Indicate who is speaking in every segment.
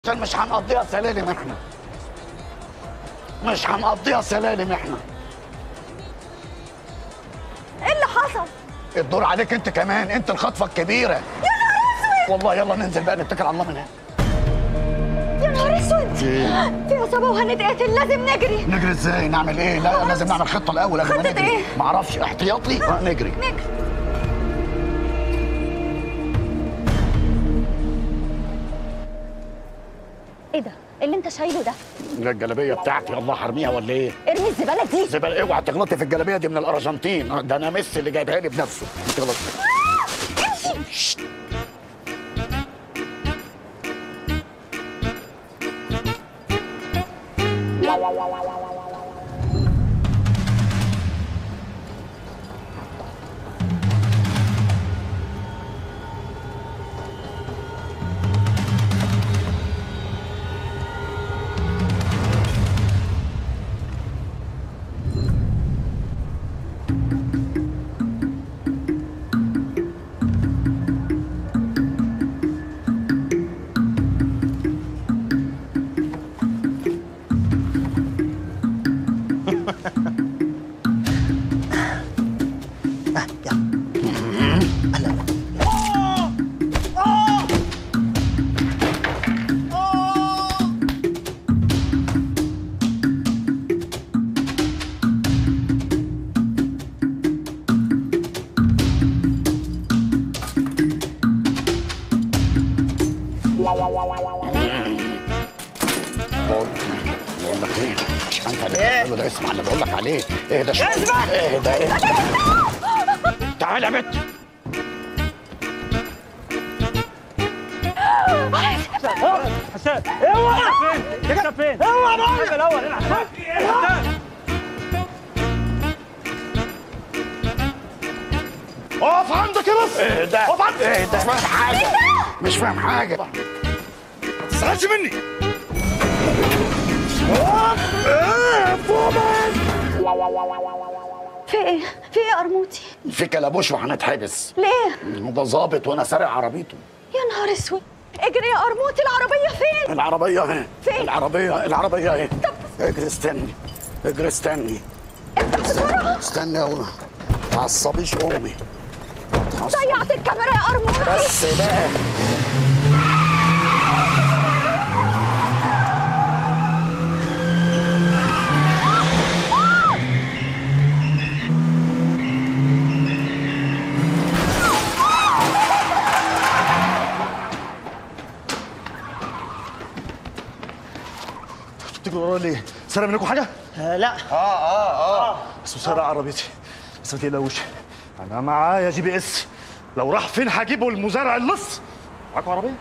Speaker 1: عشان مش هنقضيها سلالم احنا مش هنقضيها سلالم احنا
Speaker 2: ايه اللي حصل؟
Speaker 1: الدور عليك انت كمان انت الخطفه الكبيره
Speaker 2: يا نهار اسود
Speaker 1: والله يلا ننزل بقى نتكل على الله من هنا
Speaker 2: يا نهار اسود في عصابه وهنتقتل لازم نجري
Speaker 1: نجري ازاي نعمل ايه لا لازم نعمل خطه الاول قبل ما
Speaker 2: خطة
Speaker 1: نجري
Speaker 2: ايه؟
Speaker 1: معرفش احتياطي آه، نجري
Speaker 2: نجري ايه ده؟ اللي انت شايله ده
Speaker 1: لا الجلابيه بتاعتي الله حرميها ولا ايه
Speaker 2: ارمي الزباله دي
Speaker 1: زبال اوعى تغلطي في الجلابيه دي من الارجنتين آه، ده انا ميسي اللي جايبها لي بنفسه انت غلطتي شت. بقول بقول لك ايه مش انت اللي بتعمله ده اسمع اللي بقول لك عليه اهدى شويه اهدى اهدى تعالى يا بت
Speaker 3: حسام اوعى فين انت فين اوعى بقى الاول العب حسام
Speaker 1: اقف عندك يا بس اهدى اقف عندك اهدى مش فاهم حاجه مش فاهم حاجه
Speaker 3: ما تزعلش مني
Speaker 2: في ايه؟ في ايه يا قرموطي؟
Speaker 1: في كلبوش وهنتحبس
Speaker 2: ليه؟
Speaker 1: ده ظابط وانا سارق عربيته
Speaker 2: يا نهار اسود اجري يا قرموطي العربيه فين؟
Speaker 1: العربيه اهي
Speaker 2: فين؟
Speaker 1: العربيه العربيه اهي اجري استني اجري استني استني يا ما تعصبيش امي تعصب-
Speaker 2: ضيعت الكاميرا يا قرموطي
Speaker 1: بس بقى
Speaker 3: تجروا ورا ليه؟ سرق منكم حاجه؟
Speaker 4: لا
Speaker 3: بس سرق عربيتي بس ما تقلقوش انا معايا جي بي اس لو راح فين هجيبه المزارع اللص معاكم عربيه؟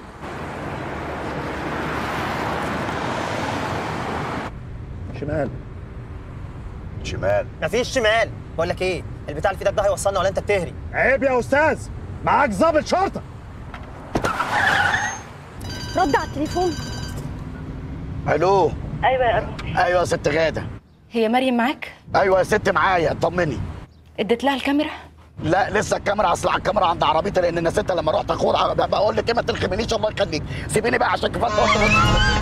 Speaker 3: شمال
Speaker 1: شمال
Speaker 4: مفيش شمال بقول لك ايه البتاع اللي في ايدك ده هيوصلنا ولا انت بتهري
Speaker 3: عيب يا استاذ معاك ضابط شرطه
Speaker 2: رد على التليفون
Speaker 1: الو
Speaker 5: ايوه يا قرموطي
Speaker 1: ايوه يا ست غاده
Speaker 5: هي مريم معاك
Speaker 1: ايوه يا ست معايا اطمني
Speaker 5: اديت لها الكاميرا
Speaker 1: لا لسه الكاميرا اصل على الكاميرا عند عربيتي لان نسيتها لما رحت اخور بقول لك ايه ما تلخمنيش الله يخليك سيبيني بقى عشان كفايه قلت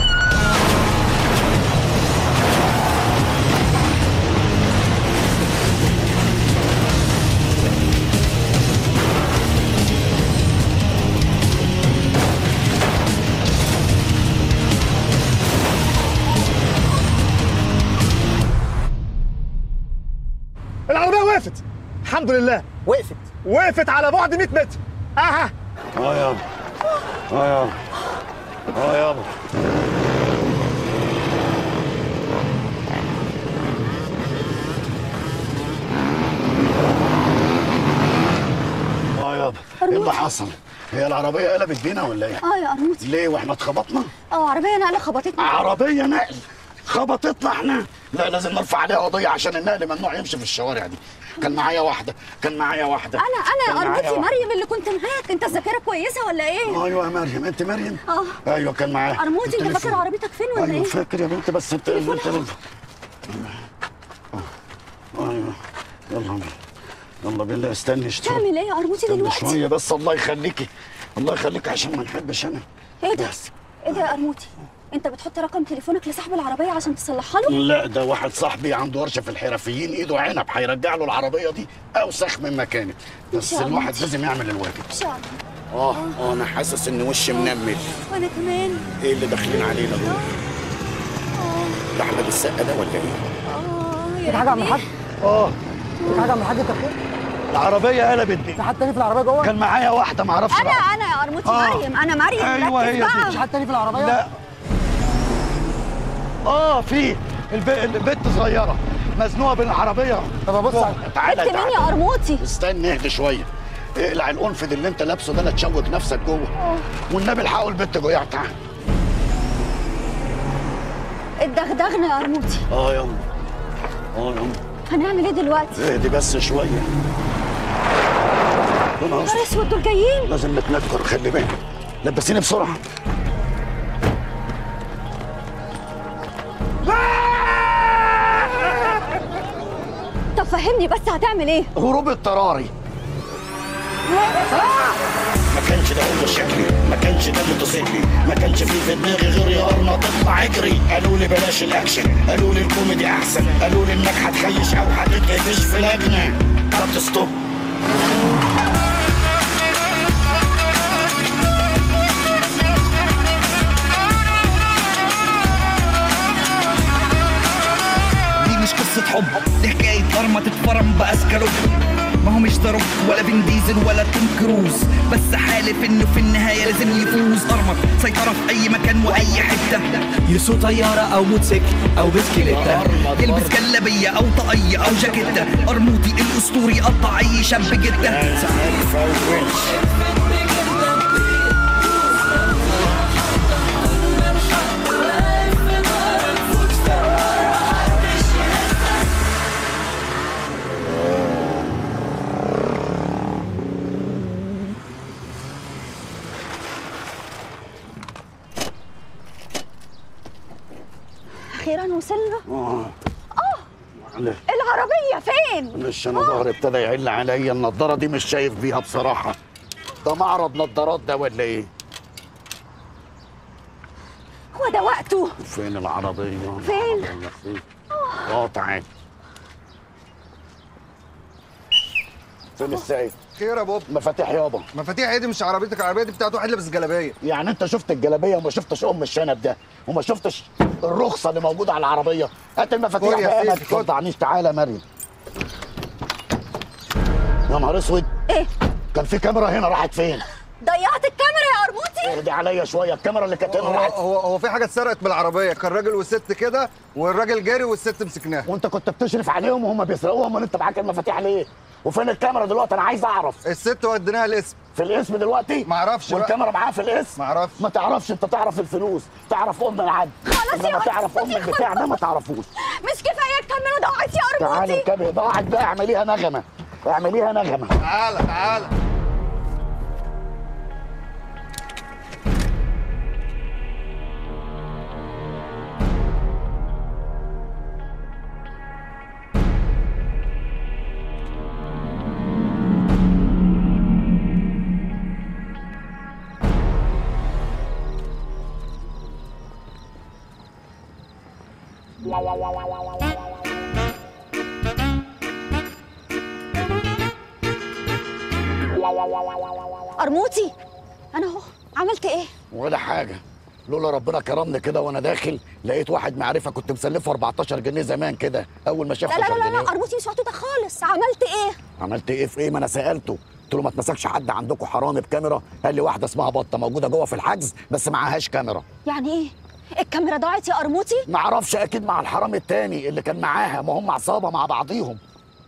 Speaker 3: العربيه وقفت الحمد لله
Speaker 4: وقفت
Speaker 3: وقفت على بعد 100 متر اها
Speaker 1: اه يابا اه يابا اه يابا اه يابا ايه اللي حصل؟ هي العربية قلبت بينا ولا ايه؟
Speaker 2: اه يا قرموطي
Speaker 1: ليه واحنا اتخبطنا؟
Speaker 2: اه عربيه نقله خبطتني
Speaker 1: عربية نقل خبطتنا احنا لا لازم نرفع عليها قضية عشان النقل ممنوع يمشي في الشوارع دي كان معايا واحدة كان معايا واحدة
Speaker 2: انا انا
Speaker 1: كان
Speaker 2: يا
Speaker 1: معايا
Speaker 2: قرموطي
Speaker 1: واحدة.
Speaker 2: مريم اللي كنت معاك انت الذاكره كويسه ولا ايه؟
Speaker 1: ايوه يا مريم انت مريم؟
Speaker 2: اه
Speaker 1: ايوه كان معايا
Speaker 2: قرموطي انت
Speaker 1: التليفون.
Speaker 2: فاكر عربيتك فين ولا
Speaker 1: ايوه
Speaker 2: ايه؟
Speaker 1: فاكر يا بنت بس انت
Speaker 2: تليفون
Speaker 1: انت ايوه يلا بينا يلا بالله استني اشتغل
Speaker 2: تعمل ايه يا قرموطي
Speaker 1: استني
Speaker 2: دلوقتي؟
Speaker 1: شويه بس الله يخليكي الله يخليكي عشان ما نحبش انا
Speaker 2: ايه ده؟
Speaker 1: بس
Speaker 2: ايه ده يا قرموطي انت بتحط رقم تليفونك لصاحب العربيه عشان تصلحها له
Speaker 1: لا ده واحد صاحبي عنده ورشه في الحرفيين ايده عنب هيرجع له العربيه دي اوسخ من مكانت بس
Speaker 2: شاء الله.
Speaker 1: الواحد لازم يعمل الواجب
Speaker 2: ان شاء الله
Speaker 1: اه اه انا حاسس ان وشي منمل
Speaker 2: وانا كمان
Speaker 1: ايه اللي داخلين علينا دول ده احمد السقا ده ولا ايه
Speaker 2: اه
Speaker 6: في
Speaker 2: يا
Speaker 6: حاجه عم
Speaker 2: ربي.
Speaker 6: الحاج
Speaker 1: اه
Speaker 6: في حاجه عم الحاج انت بخير
Speaker 1: العربيه قلبت دي
Speaker 6: في حد تاني في العربيه جوه
Speaker 1: كان معايا واحده ما اعرفش
Speaker 2: انا انا يا قرموطي
Speaker 1: آه.
Speaker 2: مريم انا مريم
Speaker 1: أيوة
Speaker 2: ركز
Speaker 1: هي دي.
Speaker 2: بقى.
Speaker 6: مش حد تاني في العربيه
Speaker 1: لا اه في الب... البنت صغيره مزنوقه بين العربيه
Speaker 6: طب ابص على-
Speaker 1: تعالى
Speaker 2: انت مين يا
Speaker 1: تعالى
Speaker 2: قرموطي
Speaker 1: استنى اهدي شويه اقلع القنفذ اللي انت لابسه ده لا تشوك نفسك جوه والنبي الحقوا البنت جوه تعالى
Speaker 2: اتدغدغنا يا قرموطي
Speaker 1: اه يلا اه يلا
Speaker 2: هنعمل ايه دلوقتي
Speaker 1: اهدي بس شويه يا نهار
Speaker 2: نهار اسود دول جايين
Speaker 1: لازم نتنكر خلي بالك لبسيني بسرعه
Speaker 2: طب فهمني بس هتعمل ايه
Speaker 1: هروب اضطراري ما كانش ده هو شكلي ما كانش ده موتوسيكلي ما كانش في في دماغي غير يا ارنا تطلع اجري قالوا لي بلاش الاكشن قالوا لي الكوميدي احسن قالوا لي انك هتخيش او هتتقفش في لجنه طب ستوب
Speaker 7: دي مش قصة حب دي حكاية ضرمة تتفرم بأسكالوب ما هو مش ضرب ولا فين ديزل ولا توم كروز بس حالف انه في النهاية لازم يفوز ارمط سيطرة في اي مكان واي حتة
Speaker 8: يسوق طيارة أو موتوسيكل أو بسكليتة
Speaker 7: يلبس جلابية او طاقية او جاكيتة ارموطي الاسطوري قطع اي شاب جدة
Speaker 2: اخيرا وصلنا
Speaker 1: معلش
Speaker 2: العربيه فين
Speaker 1: معلش انا ظهري ابتدى يعل عليا النضاره دي مش شايف بيها بصراحه ده معرض نضارات ده ولا ايه
Speaker 2: هو ده وقته
Speaker 1: فين العربيه
Speaker 2: فين؟
Speaker 1: العربية فين اه تعال فين السيف
Speaker 9: خير يا بوب
Speaker 1: مفاتيح يابا
Speaker 9: مفاتيح ايه دي مش عربيتك العربيه دي بتاعت واحد لابس جلابيه
Speaker 1: يعني انت شفت الجلابيه وما شفتش ام الشنب ده وما شفتش الرخصه اللي موجوده على العربيه هات المفاتيح
Speaker 9: خد يا
Speaker 1: بقى ما
Speaker 9: سيدي، خد.
Speaker 1: تخدعنيش تعالى يا مريم يا نهار اسود
Speaker 2: ايه
Speaker 1: كان في كاميرا هنا راحت فين
Speaker 2: ضيعت الكاميرا يا قرموطي
Speaker 1: اهدي عليا شويه الكاميرا اللي كانت هنا
Speaker 9: هو
Speaker 1: راحت
Speaker 9: هو هو في حاجه اتسرقت من العربيه كان راجل وست كده والراجل جاري والست مسكناها
Speaker 1: وانت كنت بتشرف عليهم وهم بيسرقوها امال انت معاك المفاتيح ليه وفين الكاميرا دلوقتي انا عايز اعرف
Speaker 9: الست وديناها الاسم
Speaker 1: في الاسم دلوقتي
Speaker 9: معرفش بقى.
Speaker 1: والكاميرا معاه في الاسم
Speaker 9: معرفش.
Speaker 1: ما تعرفش انت تعرف الفلوس تعرف ام العد
Speaker 2: خلاص يا
Speaker 1: انما
Speaker 2: ولد،
Speaker 1: تعرف ام
Speaker 2: خلاص.
Speaker 1: البتاع ده ما تعرفوش
Speaker 2: مش كفايه الكاميرا ضاعت يا
Speaker 1: تعالى
Speaker 2: قرموطي
Speaker 1: اركبي ضاعت بقى اعمليها نغمه اعمليها نغمه
Speaker 9: تعالى تعالى
Speaker 2: قرموطي انا اهو عملت ايه
Speaker 1: ولا حاجه لولا ربنا كرمني كده وانا داخل لقيت واحد معرفه كنت مسلفه 14 جنيه زمان كده اول ما شاف
Speaker 2: لا لا
Speaker 1: 10
Speaker 2: لا لا
Speaker 1: جنيه
Speaker 2: قرموطي مش وقته ده خالص عملت ايه
Speaker 1: عملت ايه في ايه ما انا سالته قلت له ما اتمسكش حد عندكم حرامي بكاميرا قال لي واحده اسمها بطه موجوده جوه في الحجز بس معهاش كاميرا
Speaker 2: يعني ايه الكاميرا ضاعت يا قرموطي
Speaker 1: ما اعرفش اكيد مع الحرامي التاني اللي كان معاها ما هم عصابه مع بعضيهم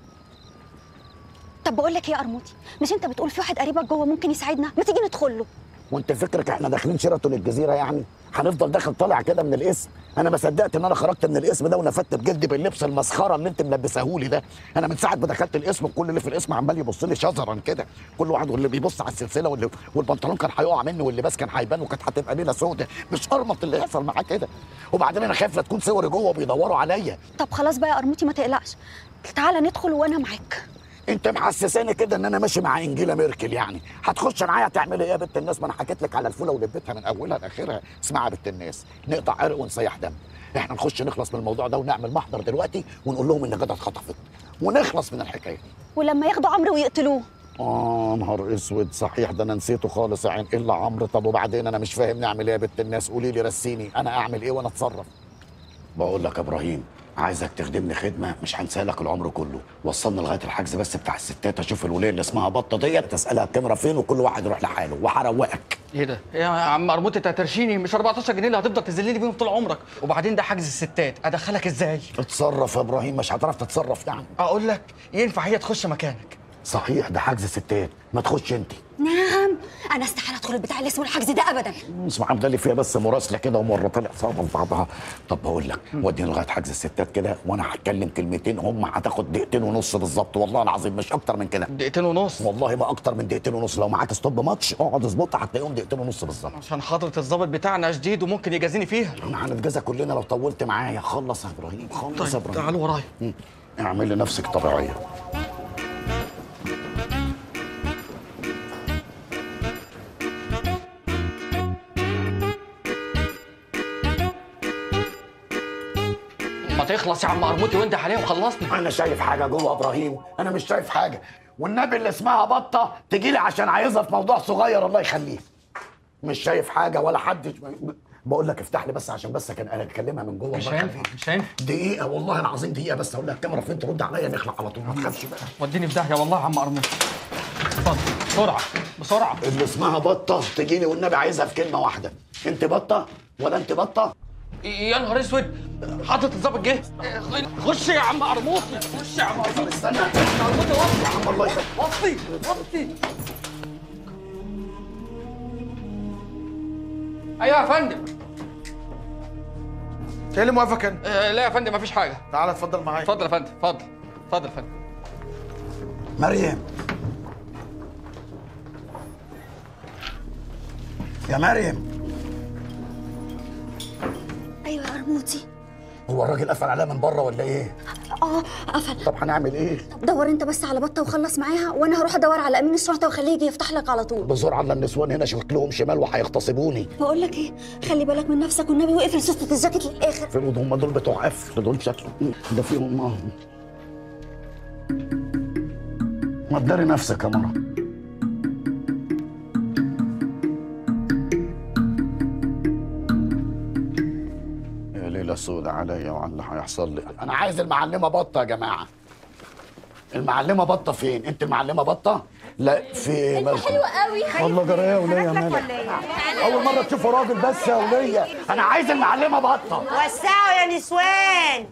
Speaker 2: طب بقول لك ايه يا قرموطي مش انت بتقول في واحد قريبك جوه ممكن يساعدنا ما تيجي ندخل له
Speaker 1: وانت فكرك احنا داخلين شيراتون الجزيره يعني هنفضل داخل طالع كده من الاسم انا ما صدقت ان انا خرجت من الاسم ده ونفدت بجلدي باللبس المسخره اللي انت ملبساهولي ده انا من ساعه ما دخلت الاسم كل اللي في الاسم عمال يبص لي شزرا كده كل واحد واللي بيبص على السلسله واللي والبنطلون كان هيقع مني واللباس كان هيبان وكانت هتبقى ليله سودة مش ارمط اللي يحصل معاه كده وبعدين انا خايف لا تكون صوري جوه وبيدوروا عليا
Speaker 2: طب خلاص بقى يا قرموطي ما تقلقش تعالى ندخل وانا معاك
Speaker 1: انت محسساني كده ان انا ماشي مع انجيلا ميركل يعني هتخش معايا تعملي ايه يا بنت الناس ما انا حكيت لك على الفوله ولبيتها من اولها لاخرها اسمعي يا بنت الناس نقطع عرق ونسيح دم احنا نخش نخلص من الموضوع ده ونعمل محضر دلوقتي ونقول لهم ان جدع اتخطفت ونخلص من الحكايه دي
Speaker 2: ولما ياخدوا عمرو ويقتلوه
Speaker 1: اه نهار اسود صحيح ده انا نسيته خالص يا عين الا عمرو طب وبعدين انا مش فاهم نعمل ايه يا بنت الناس قولي لي رسيني انا اعمل ايه وانا اتصرف بقول لك يا ابراهيم عايزك تخدمني خدمه مش هنسى لك العمر كله وصلني لغايه الحجز بس بتاع الستات اشوف الوليه اللي اسمها بطه ديت تسالها الكاميرا فين وكل واحد يروح لحاله وهروقك
Speaker 8: ايه ده؟ ايه يا عم مرموط انت هترشيني مش 14 جنيه اللي هتفضل تذلني بيهم طول عمرك وبعدين ده حجز الستات ادخلك ازاي؟
Speaker 1: اتصرف يا ابراهيم مش هتعرف تتصرف يعني
Speaker 8: اقول لك ينفع هي تخش مكانك
Speaker 1: صحيح ده حجز ستات ما تخش انت
Speaker 2: نعم انا استحاله ادخل البتاع اللي اسمه الحجز ده ابدا
Speaker 1: اسمع عبد الله فيها بس مراسله كده ومره طلع صعبه في بعضها طب بقول لك وديني لغايه حجز الستات كده وانا هتكلم كلمتين هم هتاخد دقيقتين ونص بالظبط والله العظيم مش اكتر من كده
Speaker 8: دقيقتين ونص
Speaker 1: والله ما اكتر من دقيقتين ونص لو معاك ستوب ماتش اقعد اظبطها هتلاقيهم دقيقتين ونص بالظبط
Speaker 8: عشان حضرة الضابط بتاعنا شديد وممكن يجازيني فيها
Speaker 1: احنا هنتجازى كلنا لو طولت معايا خلص يا ابراهيم خلص يا
Speaker 8: طيب
Speaker 1: ابراهيم
Speaker 8: تعالوا ورايا
Speaker 1: مم. اعمل لنفسك طبيعيه
Speaker 8: ما تخلص يا عم مرموطي وانت عليه وخلصني
Speaker 1: انا شايف حاجه جوه يا ابراهيم انا مش شايف حاجه والنبي اللي اسمها بطه تجي لي عشان عايزها في موضوع صغير الله يخليه مش شايف حاجه ولا حد بقول لك افتح لي بس عشان بس كان انا اكلمها من جوه
Speaker 8: مش
Speaker 1: الله
Speaker 8: هينفع
Speaker 1: يخليك.
Speaker 8: مش هينفع
Speaker 1: دقيقه والله العظيم دقيقه بس اقول لك الكاميرا فين ترد عليا نخلع على طول ما تخافش بقى
Speaker 8: وديني في داهيه والله يا عم مرموطي اتفضل بسرعه بسرعه
Speaker 1: اللي اسمها بطه تجي لي والنبي عايزها في كلمه واحده انت بطه ولا انت بطه
Speaker 8: يا نهار اسود حضرة الضابط جه خش يا عم مرموطي خش يا عم مرموطي
Speaker 1: استنى
Speaker 8: مرموطي وطي
Speaker 1: يا عم الله يخليك
Speaker 8: وطي وطي ايوه يا فندم
Speaker 10: ايه اللي موقفك هنا؟
Speaker 8: آه لا يا فندم مفيش حاجه
Speaker 10: تعالى اتفضل معايا
Speaker 8: اتفضل يا فندم اتفضل اتفضل يا فندم
Speaker 1: مريم يا مريم
Speaker 2: ايوه يا قرموطي
Speaker 1: هو الراجل قفل عليها من بره ولا ايه؟
Speaker 2: اه قفل
Speaker 1: طب هنعمل ايه؟
Speaker 2: طب دور انت بس على بطه وخلص معاها وانا هروح ادور على امين الشرطه واخليه يجي يفتح لك على طول
Speaker 1: بسرعه على النسوان هنا شكلهم شمال وهيغتصبوني
Speaker 2: بقول لك ايه خلي بالك من نفسك والنبي واقفل سوسته الجاكيت للاخر
Speaker 1: فين هم دول بتوع قفل دول شكلهم ده فيهم اه ما تداري نفسك يا مرة يا ليلة سودة عليا وعلى اللي هيحصل لي أنا عايز المعلمة بطة يا جماعة المعلمة بطة فين؟ أنت المعلمة بطة؟ لا في
Speaker 2: انت حلو قوي
Speaker 1: والله جرى يا ولية يا مالك أول مرة تشوفوا راجل بس يا ولية أنا عايز المعلمة بطة
Speaker 11: وسعوا يا نسوان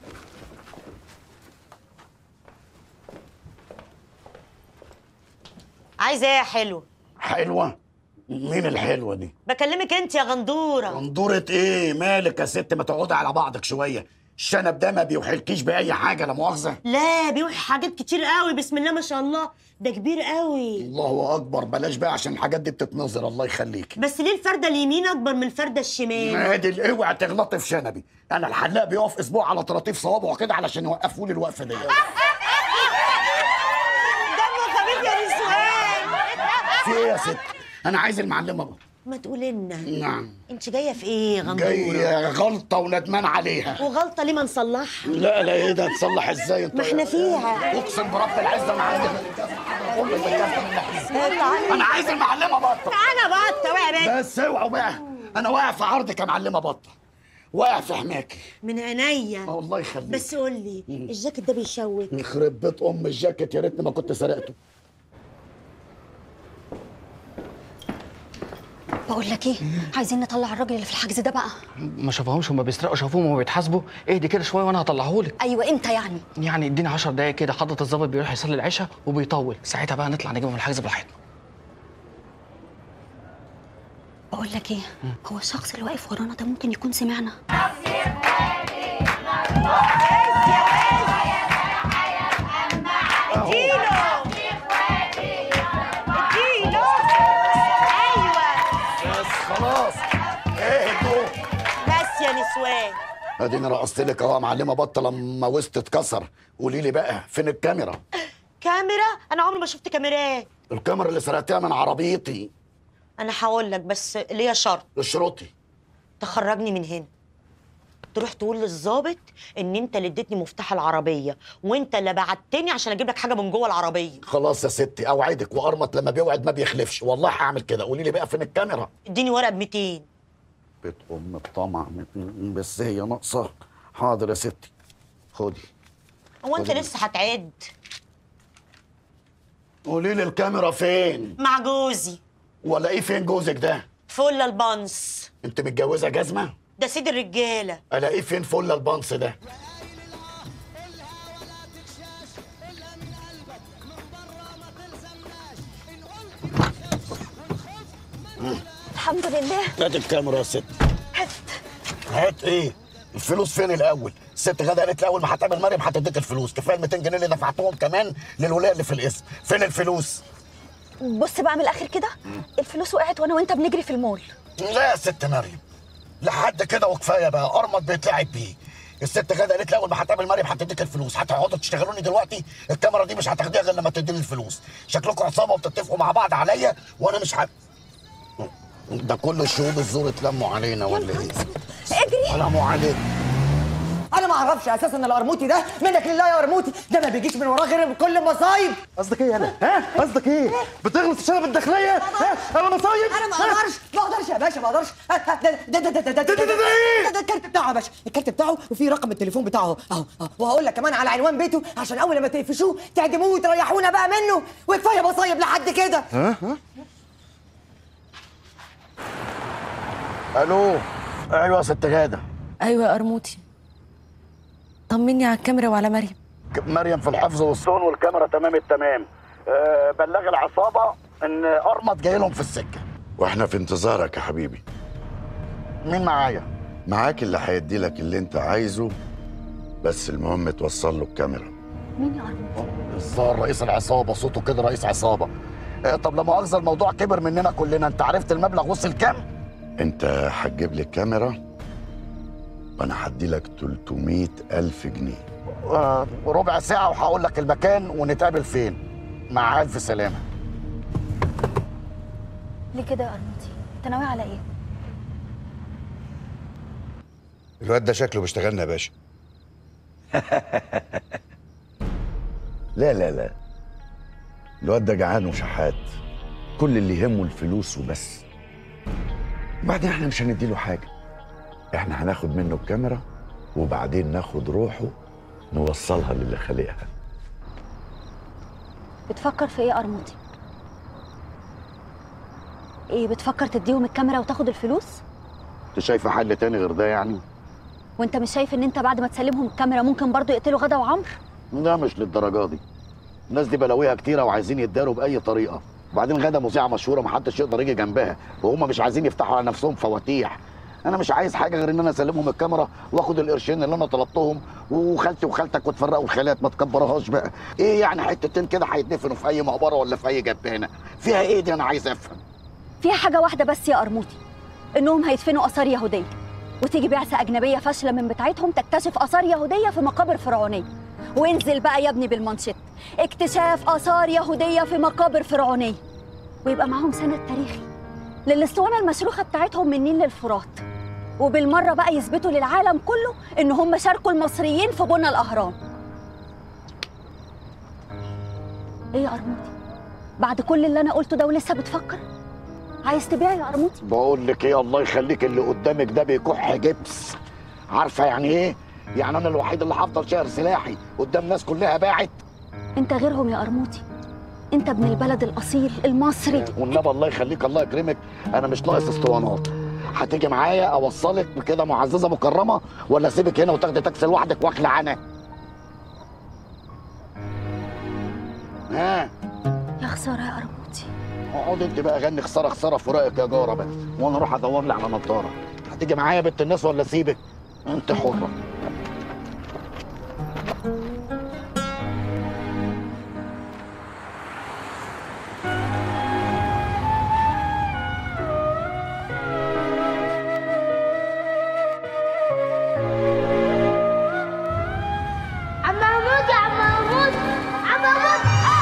Speaker 11: عايزه ايه يا حلو
Speaker 1: حلوة؟ مين الحلوة دي؟
Speaker 11: بكلمك انت يا غندوره
Speaker 1: غندورة ايه مالك يا ست ما تقعدي على بعضك شوية الشنب ده ما بيوحلكيش بأي حاجة لا مؤاخذة
Speaker 11: لا بيوحي حاجات كتير قوي بسم الله ما شاء الله ده كبير قوي
Speaker 1: الله أكبر بلاش بقى عشان الحاجات دي بتتنظر الله يخليك
Speaker 11: بس ليه الفرده اليمين اكبر من الفرده الشمال
Speaker 1: عادل اوعي تغلطي في شنبي انا الحلاق بيقف اسبوع على طراطيف صوابعه كده علشان يوقفوا لي الوقفه دي
Speaker 11: دمه خفيف يا نسوان
Speaker 1: في ايه يا ست انا عايز المعلمه بقى
Speaker 11: ما تقولي لنا
Speaker 1: نعم
Speaker 11: انت جايه في ايه يا غندوره
Speaker 1: جايه غلطه وندمان عليها
Speaker 11: وغلطه ليه ما نصلحها
Speaker 1: لا لا ايه ده تصلح ازاي انت
Speaker 11: ما احنا فيها
Speaker 1: اقسم برب العزه ما عندي أم بالكفة من ناحية. انا عايز المعلمه بطه
Speaker 11: انا بطه بقى يا بنت
Speaker 1: بس اوعوا بقى انا واقع في عرضك يا معلمه بطه واقع في حماكي
Speaker 11: من عينيا
Speaker 1: الله يخليك
Speaker 11: بس قول لي الجاكيت ده بيشوك
Speaker 1: يخرب بيت ام الجاكيت يا ريتني ما كنت سرقته
Speaker 2: بقول لك ايه عايزين نطلع الراجل اللي في الحجز ده بقى
Speaker 8: ما شافوهمش هما بيسرقوا شافوهم وهما بيتحاسبوا اهدي كده شويه وانا هطلعهولك
Speaker 2: ايوه امتى يعني
Speaker 8: يعني اديني 10 دقايق كده حضرة الضابط بيروح يصلي العشاء وبيطول ساعتها بقى نطلع نجيبهم الحجز براحتنا
Speaker 2: بقول لك ايه هو الشخص اللي واقف ورانا ده ممكن يكون سمعنا
Speaker 11: اديله اديله ايوه
Speaker 1: بس خلاص اهدوا
Speaker 11: بس يا نسوان
Speaker 1: اديني رقصت لك اهو يا معلمه بطه لما وسط اتكسر قولي لي بقى فين الكاميرا
Speaker 11: كاميرا انا عمري ما شفت كاميرات
Speaker 1: الكاميرا اللي سرقتها من عربيتي
Speaker 11: انا هقول لك بس ليا شرط
Speaker 1: اشرطي
Speaker 11: تخرجني من هنا تروح تقول للظابط ان انت اللي اديتني مفتاح العربيه وانت اللي بعتني عشان اجيب لك حاجه من جوه العربيه
Speaker 1: خلاص يا ستي اوعدك وارمط لما بيوعد ما بيخلفش والله هعمل كده قولي لي بقى فين الكاميرا
Speaker 11: اديني ورقه ب 200
Speaker 1: بيت ام الطمع بس هي ناقصه حاضر يا ستي خدي
Speaker 11: هو انت لسه هتعد
Speaker 1: قولي لي الكاميرا فين
Speaker 11: مع جوزي
Speaker 1: ولا ايه فين جوزك ده
Speaker 11: فل البنص
Speaker 1: انت متجوزه جزمه
Speaker 11: ده سيد الرجاله
Speaker 1: الاقيه فين فل البنص ده
Speaker 2: الحمد لله
Speaker 1: هات الكاميرا يا ست
Speaker 2: هات
Speaker 1: هات ايه الفلوس فين الاول الست غدا قالت لي اول ما هتقابل مريم هتديك الفلوس كفايه ال 200 جنيه اللي دفعتهم كمان للولايه اللي في الاسم فين الفلوس
Speaker 2: بص بقى من الاخر كده الفلوس وقعت وانا وانت بنجري في المول
Speaker 1: لا يا ست مريم لحد كده وكفايه بقى ارمط بيتلعب بيه الست غدا قالت لي اول ما هتقابل مريم هتديك الفلوس هتقعدوا تشتغلوني دلوقتي الكاميرا دي مش هتاخديها غير لما تديني الفلوس شكلكم عصابه وبتتفقوا مع بعض عليا وانا مش ه... ده كل الشهود الزور اتلموا علينا ولا ايه؟
Speaker 2: اجري
Speaker 1: سلام عليكم
Speaker 6: انا ما اعرفش اساسا ان القرموطي ده منك لله يا قرموطي ده ما بيجيش من وراه غير بكل مصايب
Speaker 3: قصدك ايه انا ها قصدك ايه بتغلط في شنب الداخليه ها انا مصايب
Speaker 6: انا ما اقدرش ما اقدرش يا باشا ما اقدرش ده ده ده ده ده ده ده ده ده الكارت بتاعه يا باشا الكارت بتاعه وفيه رقم التليفون بتاعه اهو اهو اهو وهقول لك كمان على عنوان بيته عشان اول ما تقفشوه تعدموه وتريحونا بقى منه وكفايه مصايب لحد كده
Speaker 3: ها ها
Speaker 1: الو ايوه يا ست غاده
Speaker 5: ايوه يا قرموطي طمني على الكاميرا وعلى مريم
Speaker 1: ك- مريم في الحفظ والصون والكاميرا تمام التمام أه بلغ العصابه ان ارمط جاي لهم في السكه
Speaker 10: واحنا في انتظارك يا حبيبي
Speaker 1: مين معايا
Speaker 10: معاك اللي هيدي لك اللي انت عايزه بس المهم توصل له الكاميرا
Speaker 2: مين يا قرموطي
Speaker 1: الظاهر رئيس العصابه صوته كده رئيس عصابه أه طب لا مؤاخذه الموضوع كبر مننا كلنا انت عرفت المبلغ وصل كام
Speaker 10: انت هتجيب لي الكاميرا وانا هدي لك 300 الف جنيه
Speaker 1: أه ربع ساعه وهقول لك المكان ونتقابل فين مع الف سلامه
Speaker 2: ليه كده يا قرموطي انت ناوي على ايه
Speaker 9: الواد ده شكله بيشتغلنا يا باشا
Speaker 10: لا لا لا الواد ده جعان وشحات كل اللي يهمه الفلوس وبس وبعدين احنا مش هنديله حاجه احنا هناخد منه الكاميرا وبعدين ناخد روحه نوصلها للي خالقها
Speaker 2: بتفكر في ايه يا قرموطي ايه بتفكر تديهم الكاميرا وتاخد الفلوس
Speaker 1: انت شايفه حل تاني غير ده يعني
Speaker 2: وانت مش شايف ان انت بعد ما تسلمهم الكاميرا ممكن برضو يقتلوا غدا وعمرو
Speaker 1: لا مش للدرجه دي الناس دي بلاويها كتيره وعايزين يتداروا باي طريقه وبعدين غدا مذيعه مشهوره محدش يقدر يجي جنبها وهم مش عايزين يفتحوا على نفسهم فواتيح انا مش عايز حاجه غير ان انا اسلمهم الكاميرا واخد القرشين اللي انا طلبتهم وخالتي وخالتك وتفرقوا الخالات ما تكبرهاش بقى ايه يعني حتتين كده هيتدفنوا في اي مقبره ولا في اي جبانه فيها ايه دي انا عايز افهم
Speaker 2: فيها حاجه واحده بس يا قرموطي انهم هيدفنوا اثار يهوديه وتيجي بعثه اجنبيه فاشله من بتاعتهم تكتشف اثار يهوديه في مقابر فرعونيه وانزل بقى يا ابني بالمانشيت اكتشاف اثار يهوديه في مقابر فرعونيه ويبقى معاهم سند تاريخي للاسطوانه المشروخه بتاعتهم من النيل للفرات وبالمره بقى يثبتوا للعالم كله ان هم شاركوا المصريين في بنى الاهرام ايه يا قرموطي بعد كل اللي انا قلته ده ولسه بتفكر عايز تبيع يا قرموطي
Speaker 1: بقول لك ايه الله يخليك اللي قدامك ده بيكح جبس عارفه يعني ايه يعني انا الوحيد اللي هفضل شاير سلاحي قدام ناس كلها باعت
Speaker 2: انت غيرهم يا قرموطي انت ابن البلد الاصيل المصري
Speaker 1: والنبي الله يخليك الله يكرمك انا مش ناقص اسطوانات هتيجي معايا اوصلك كده معززه مكرمه ولا اسيبك هنا وتاخدي تاكسي لوحدك واكل انا ها
Speaker 2: يا خساره يا قرموطي
Speaker 1: اقعد انت بقى غني خساره خساره فراقك يا جاره بقى وانا اروح ادور لي على نضاره هتيجي معايا يا بنت الناس ولا اسيبك انت حره
Speaker 12: عم محمود يا عم محمود عم محمود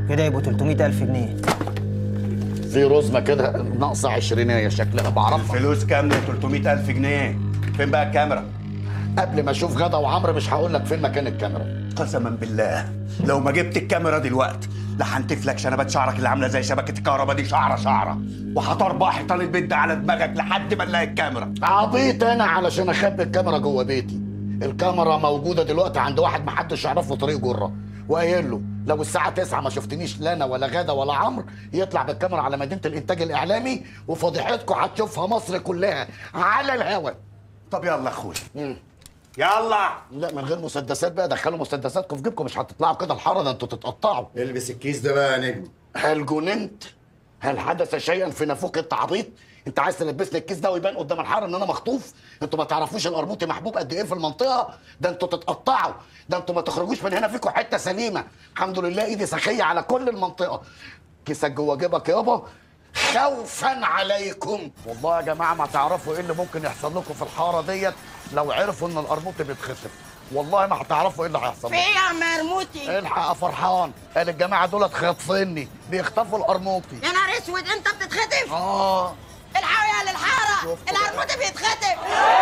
Speaker 4: كده يبقوا 300000 جنيه
Speaker 1: في رزمه كده ناقصه عشرينية شكلها بعرفها
Speaker 12: الفلوس كامله 300000 جنيه فين بقى الكاميرا
Speaker 1: قبل ما اشوف غدا وعمرو مش هقول لك فين مكان الكاميرا
Speaker 12: قسما بالله لو ما جبت الكاميرا دلوقتي لحنتف لك شنبات شعرك اللي عامله زي شبكه الكهرباء دي شعره شعره وهطربع حيطان البيت ده على دماغك لحد ما نلاقي الكاميرا
Speaker 1: عبيط انا علشان اخبي الكاميرا جوه بيتي الكاميرا موجوده دلوقتي عند واحد محدش يعرفه طريق جره وقايل له لو الساعه 9 ما شفتنيش لا انا ولا غاده ولا عمرو يطلع بالكاميرا على مدينه الانتاج الاعلامي وفضيحتكم هتشوفها مصر كلها على الهوا
Speaker 12: طب يلا اخويا يلا
Speaker 1: لا من غير مسدسات بقى دخلوا مسدساتكم في جيبكم مش هتطلعوا كده الحاره ده انتوا تتقطعوا
Speaker 12: البس الكيس ده بقى يا نجم
Speaker 1: هل جننت؟ هل حدث شيئا في نافوك انت عبيط؟ انت عايز تلبسني الكيس ده ويبان قدام الحاره ان انا مخطوف؟ انتوا ما تعرفوش القرموطي محبوب قد ايه في المنطقه؟ ده انتوا تتقطعوا، ده انتوا ما تخرجوش من هنا فيكم حته سليمه، الحمد لله ايدي سخيه على كل المنطقه. كيسك جوه جيبك يابا خوفا عليكم والله يا جماعه ما تعرفوا ايه اللي ممكن يحصل لكم في الحاره ديت لو عرفوا ان القرموطي بيتخسف والله ما هتعرفوا ايه اللي هيحصل
Speaker 13: في
Speaker 1: لكم.
Speaker 13: ايه يا عم مرموتي؟
Speaker 1: الحق يا فرحان قال الجماعه دول خاطفيني بيخطفوا القرموطي
Speaker 13: يا نهار اسود انت بتتخطف؟
Speaker 1: اه
Speaker 13: الحقوا يا اهل الحاره القرموطي بيتخطف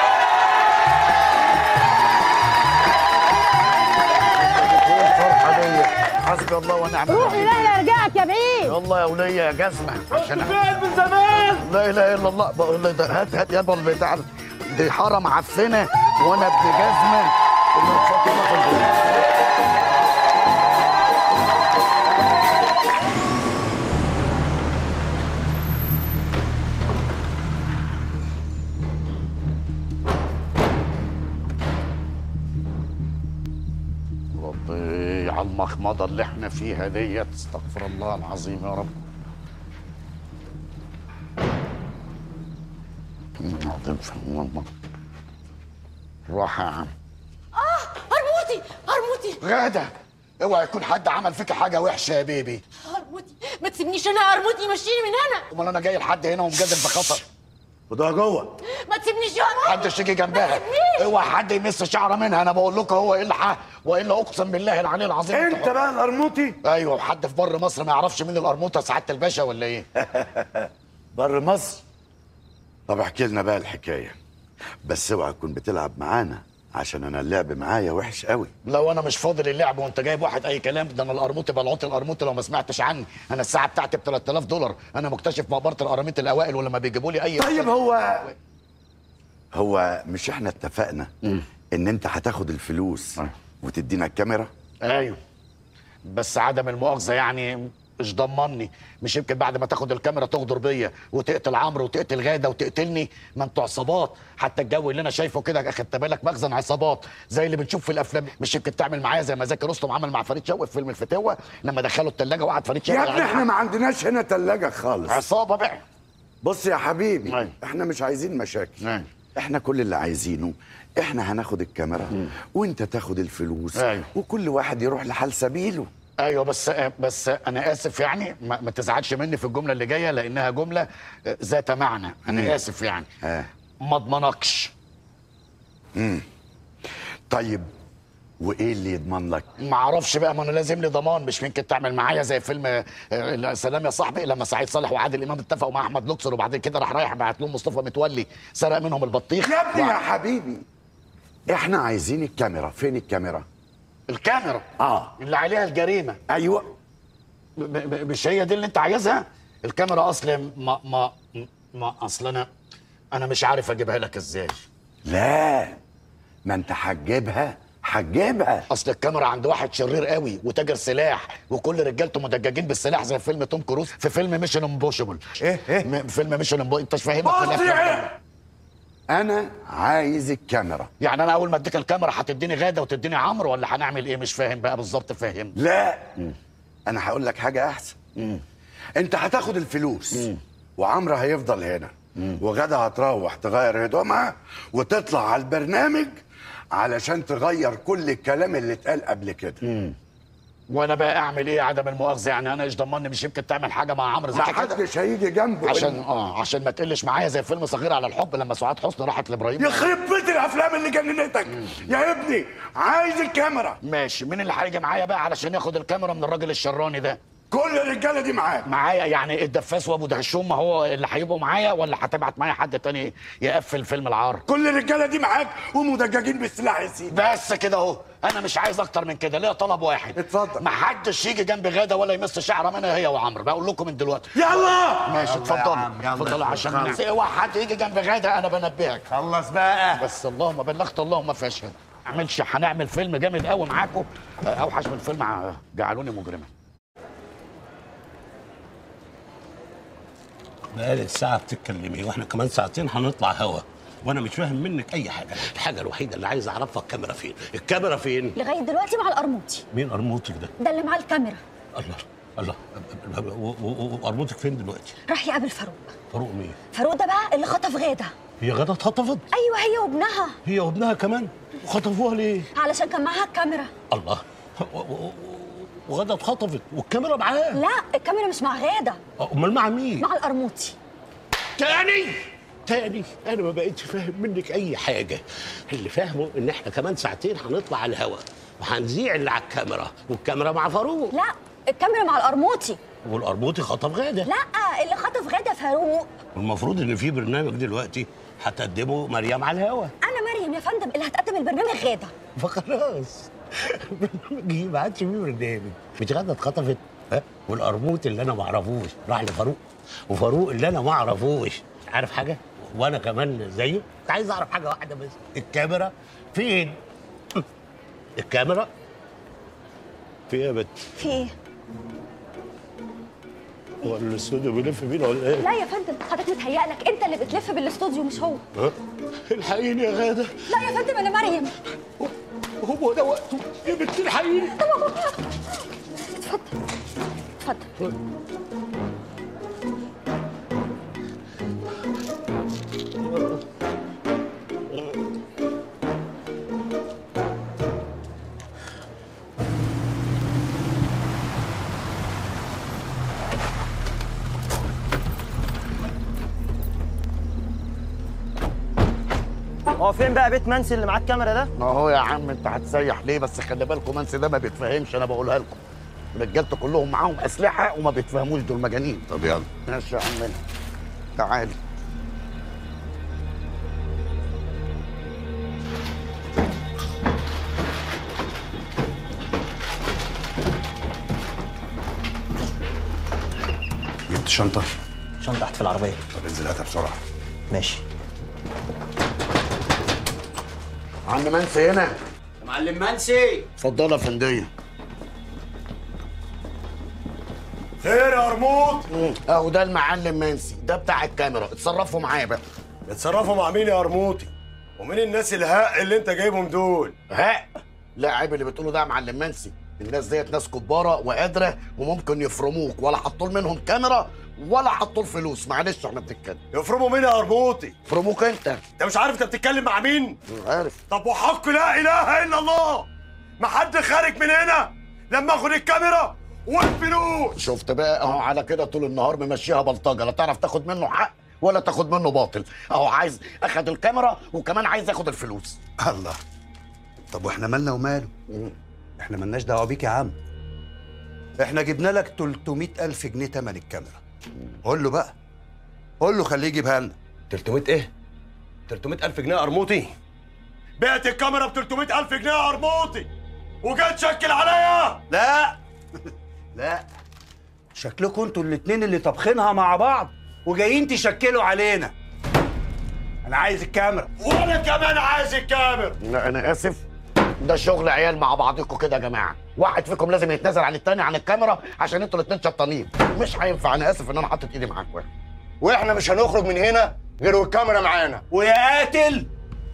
Speaker 1: الفرحه دي حسبي الله ونعم
Speaker 13: روحي
Speaker 1: الوكيل
Speaker 13: لا يرجعك يا بعيد
Speaker 1: يلا يا وليه يا جزمه عشان فين من زمان لا اله الا الله بقول لك ده هات هات يابا البتاع ده. دي حاره معفنه وانا ابن جزمه اللي اتفضل الله في البيت. ربي على المخمضة اللي احنا فيها ديت استغفر الله العظيم يا رب عظيم في الله روح يا عم
Speaker 13: اه قرموطي قرموطي
Speaker 1: غادة اوعى يكون حد عمل فيك حاجة وحشة يا بيبي
Speaker 13: قرموطي ما تسيبنيش انا يا قرموطي مشيني من هنا
Speaker 1: امال انا جاي لحد هنا ومجادل بخطر
Speaker 12: خدوها جوه
Speaker 13: ما تسيبنيش يا قرموطي
Speaker 1: محدش يجي جنبها اوعى حد يمس شعره منها انا بقول لكم هو الحق والا اقسم بالله العلي العظيم
Speaker 12: انت بقى القرموطي
Speaker 1: ايوه وحد في بر مصر ما يعرفش مين القرموطه سعاده الباشا ولا ايه
Speaker 10: بر مصر طب احكي لنا بقى الحكايه بس اوعى تكون بتلعب معانا عشان انا اللعب معايا وحش قوي
Speaker 1: لو انا مش فاضي للعب وانت جايب واحد اي كلام ده انا القرموطي بلعوط القرموطي لو ما سمعتش عني انا الساعه بتاعتي ب 3000 دولار انا مكتشف مقبره القراميط الاوائل ولما بيجيبوا لي اي
Speaker 10: طيب هو هو مش احنا اتفقنا ان انت هتاخد الفلوس وتدينا الكاميرا
Speaker 1: ايوه بس عدم المؤاخذه يعني مش ضمني مش يمكن بعد ما تاخد الكاميرا تغدر بيا وتقتل عمرو وتقتل غاده وتقتلني ما انتوا عصابات حتى الجو اللي انا شايفه كده اخدت بالك مخزن عصابات زي اللي بنشوف في الافلام مش يمكن تعمل معايا زي ما زكي رستم عمل مع فريد شوقي في فيلم الفتوه لما دخلوا الثلاجه وقعد فريد شوقي
Speaker 10: يا ابني احنا ما عندناش هنا تلاجة خالص
Speaker 1: عصابه بقى
Speaker 10: بص يا حبيبي احنا مش عايزين مشاكل احنا كل اللي عايزينه احنا هناخد الكاميرا وانت تاخد الفلوس
Speaker 1: أيوة.
Speaker 10: وكل واحد يروح لحال سبيله
Speaker 1: ايوه بس بس انا اسف يعني ما, ما تزعلش مني في الجمله اللي جايه لانها جمله ذات معنى
Speaker 10: مم.
Speaker 1: انا اسف يعني
Speaker 10: ها
Speaker 1: ما اضمنكش
Speaker 10: امم طيب وايه اللي يضمن لك
Speaker 1: ما اعرفش بقى ما انا لازم لي ضمان مش ممكن تعمل معايا زي فيلم آه، سلام يا صاحبي لما سعيد صالح وعادل امام اتفقوا مع احمد لوكسر وبعدين كده راح رايح بعت لهم مصطفى متولي سرق منهم البطيخ
Speaker 10: يا ابني
Speaker 1: وع-
Speaker 10: يا حبيبي احنا عايزين الكاميرا فين الكاميرا
Speaker 1: الكاميرا
Speaker 10: اه
Speaker 1: اللي عليها الجريمه
Speaker 10: ايوه
Speaker 1: ب- ب- مش هي دي اللي انت عايزها الكاميرا اصل ما ما ما اصل انا انا مش عارف اجيبها لك ازاي
Speaker 10: لا ما انت هتجيبها هتجيبها
Speaker 1: اصل الكاميرا عند واحد شرير قوي وتاجر سلاح وكل رجالته مدججين بالسلاح زي فيلم توم كروز في فيلم ميشن امبوسيبل
Speaker 10: ايه ايه
Speaker 1: فيلم ميشن امبوسيبل انت مش فاهمك في
Speaker 10: بص يا
Speaker 1: الافلام
Speaker 10: عم. انا عايز الكاميرا
Speaker 1: يعني انا اول ما اديك الكاميرا هتديني غاده وتديني عمرو ولا هنعمل ايه مش فاهم بقى بالظبط فاهم
Speaker 10: لا انا هقول لك حاجه احسن انت هتاخد الفلوس وعمرو هيفضل هنا وغدا هتروح تغير هدومها وتطلع على البرنامج علشان تغير كل الكلام اللي اتقال قبل كده
Speaker 1: وانا بقى اعمل ايه عدم المؤاخذه يعني انا ايش ضمني مش يمكن تعمل حاجه مع عمرو زي
Speaker 10: ما
Speaker 1: كده
Speaker 10: حدش هيجي جنبه
Speaker 1: عشان اه عشان ما تقلش معايا زي فيلم صغير على الحب لما سعاد حسني راحت لابراهيم
Speaker 10: يخرب بيت الافلام اللي جننتك يا ابني عايز الكاميرا
Speaker 1: ماشي مين اللي هيجي معايا بقى علشان ياخد الكاميرا من الراجل الشراني ده
Speaker 10: كل الرجاله دي معاك
Speaker 1: معايا يعني الدفاس وابو دهشوم ما هو اللي هيبقوا معايا ولا هتبعت معايا حد تاني يقفل فيلم العار
Speaker 10: كل الرجاله دي معاك ومدججين بالسلاح يا سيدي
Speaker 1: بس كده اهو انا مش عايز اكتر من كده ليا طلب واحد
Speaker 10: اتفضل
Speaker 1: ما حدش يجي جنب غاده ولا يمس شعره منها هي وعمرو بقول لكم من دلوقتي
Speaker 10: يلا
Speaker 1: ماشي
Speaker 12: يلا يا
Speaker 1: اتفضلوا
Speaker 12: عم، يلا
Speaker 1: اتفضلوا
Speaker 12: يا
Speaker 1: عشان
Speaker 12: خلاص.
Speaker 1: ننسى اوعى حد يجي جنب غاده انا بنبهك
Speaker 12: خلص بقى
Speaker 1: بس اللهم بلغت اللهم فاشهد عملش هنعمل فيلم جامد قوي معاكم اوحش من فيلم ع- جعلوني مجرما
Speaker 14: بقالك ساعة بتتكلمي واحنا كمان ساعتين هنطلع هوا وانا مش فاهم منك اي حاجة الحاجة الوحيدة اللي عايز اعرفها الكاميرا فين الكاميرا فين
Speaker 2: لغايه دلوقتي مع القرموطي
Speaker 14: مين قرموطك ده
Speaker 2: ده اللي معاه الكاميرا
Speaker 14: الله الله و- و- و- وقرموطك فين دلوقتي
Speaker 2: راح يقابل فاروق
Speaker 14: فاروق مين
Speaker 2: فاروق ده بقى اللي خطف غاده
Speaker 14: هي غدا اتخطفت
Speaker 2: ايوه هي وابنها
Speaker 14: هي وابنها كمان وخطفوها ليه
Speaker 2: علشان كان معاها الكاميرا
Speaker 14: الله و- و- وغدا اتخطفت والكاميرا معاه
Speaker 2: لا الكاميرا مش مع غاده
Speaker 14: امال مع مين
Speaker 2: مع القرموطي
Speaker 14: تاني تاني انا ما بقتش فاهم منك اي حاجه اللي فاهمه ان احنا كمان ساعتين هنطلع على الهوا وهنذيع اللي على الكاميرا والكاميرا مع فاروق
Speaker 2: لا الكاميرا مع القرموطي
Speaker 14: والقرموطي خطف غاده
Speaker 2: لا اللي خطف غاده فاروق
Speaker 14: والمفروض ان في برنامج دلوقتي هتقدمه مريم على الهوا
Speaker 2: انا مريم يا فندم اللي هتقدم البرنامج غاده
Speaker 14: فخلاص البرنامج إيه؟ ما عادش فيه برنامج مش غاده اتخطفت ها والقرموط اللي انا ما اعرفوش راح لفاروق وفاروق اللي انا ما اعرفوش عارف حاجه وانا كمان زيه كنت عايز اعرف حاجه واحده بس الكاميرا فين الكاميرا في ايه يا بت
Speaker 2: في ايه
Speaker 14: هو الاستوديو بيلف بينا ولا ايه
Speaker 2: لا يا فندم حضرتك متهيألك انت اللي بتلف بالاستوديو مش هو
Speaker 14: ها الحقيني يا غاده
Speaker 2: لا يا فندم انا مريم
Speaker 14: هو ده وقته يا بنت الحقيني
Speaker 2: اتفضل اتفضل
Speaker 4: هو فين بقى بيت منسي اللي معاه الكاميرا ده؟
Speaker 1: ما هو يا عم انت هتسيح ليه بس خلي بالكم منسي ده ما بيتفهمش انا بقولها لكم رجالته كلهم معاهم اسلحه وما بيتفهموش دول مجانين
Speaker 10: طب يلا
Speaker 1: ماشي يا عمنا تعالي
Speaker 10: جبت شنطه
Speaker 4: شنطة تحت في العربية
Speaker 10: طب انزل هاتها بسرعه
Speaker 4: ماشي
Speaker 1: عم منسي هنا
Speaker 12: معلم منسي
Speaker 1: اتفضل يا فنديه
Speaker 10: خير يا قرموط
Speaker 1: اهو ده المعلم منسي ده بتاع الكاميرا اتصرفوا معايا بقى
Speaker 15: بتصرفوا مع مين يا قرموطي؟ ومين الناس الهق اللي انت جايبهم دول؟
Speaker 1: ها لا عيب اللي بتقوله ده يا معلم منسي الناس ديت ناس كباره وقادره وممكن يفرموك ولا حطوا منهم كاميرا ولا حطوا فلوس معلش احنا بنتكلم
Speaker 15: يفرموا مين يا قرموطي؟
Speaker 1: يفرموك انت
Speaker 15: انت مش عارف انت بتتكلم مع مين؟
Speaker 1: عارف
Speaker 15: طب وحق لا اله الا الله ما حد خارج من هنا لما اخد الكاميرا والفلوس
Speaker 1: شفت بقى اهو على كده طول النهار ممشيها بلطجه لا تعرف تاخد منه حق ولا تاخد منه باطل اهو عايز اخد الكاميرا وكمان عايز ياخد الفلوس
Speaker 12: الله طب واحنا مالنا وماله احنا مالناش دعوه بيك يا عم احنا جبنا لك 300 الف جنيه تمن الكاميرا قول له بقى قول له خليه يجيبها لنا
Speaker 15: 300 ايه؟ 300 الف جنيه يا قرموطي بعت الكاميرا ب 300 الف جنيه يا قرموطي وجاي تشكل عليا
Speaker 12: لا لا شكلكم انتوا الاتنين اللي طابخينها مع بعض وجايين تشكلوا علينا انا عايز الكاميرا
Speaker 15: وانا كمان عايز الكاميرا
Speaker 1: لا انا اسف ده شغل عيال مع بعضكم كده يا جماعه واحد فيكم لازم يتنازل عن التاني عن الكاميرا عشان انتوا الاتنين شطانين مش هينفع انا اسف ان انا حاطط ايدي معاكم
Speaker 15: واحنا مش هنخرج من هنا غير والكاميرا معانا
Speaker 12: ويا قاتل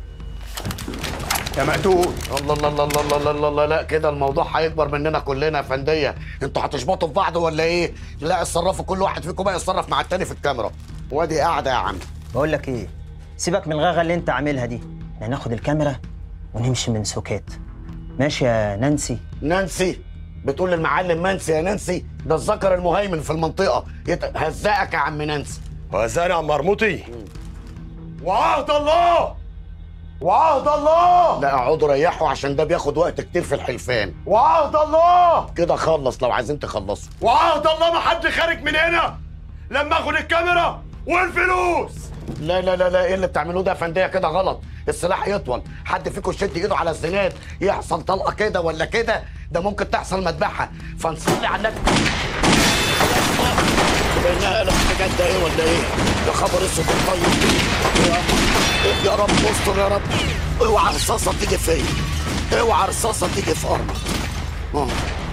Speaker 15: يا مقتول
Speaker 1: الله الله الله الله الله الله الله لا كده الموضوع هيكبر مننا كلنا يا فنديه انتوا هتشبطوا في بعض ولا ايه لا اتصرفوا كل واحد فيكم بقى يتصرف مع التاني في الكاميرا وادي قاعده يا عم
Speaker 4: بقول لك ايه سيبك من الغاغه اللي انت عاملها دي احنا ناخد الكاميرا ونمشي من سكات ماشي يا نانسي
Speaker 1: نانسي بتقول للمعلم منسي يا نانسي ده الذكر المهيمن في المنطقه يت- هزقك يا عم نانسي
Speaker 15: وزاني يا عم مرموطي وعهد الله وعهد الله
Speaker 1: لا اقعدوا ريحوا عشان ده بياخد وقت كتير في الحلفان
Speaker 15: وعهد الله
Speaker 1: كده خلص لو عايزين تخلصوا
Speaker 15: وعهد الله ما حد خارج من هنا لما اخد الكاميرا والفلوس
Speaker 1: لا لا لا لا ايه اللي بتعملوه ده يا فنديه كده غلط السلاح يطول حد فيكم يشد ايده على الزناد يحصل طلقه كده ولا كده ده ممكن تحصل مذبحه فنصلي على النبي بينها قلب حاجات ده ايه ولا ايه يا خبر اسود طيب يا- يا رب استر يا رب اوعى رصاصه تيجي فيا اوعى رصاصه تيجي في ارمك آه.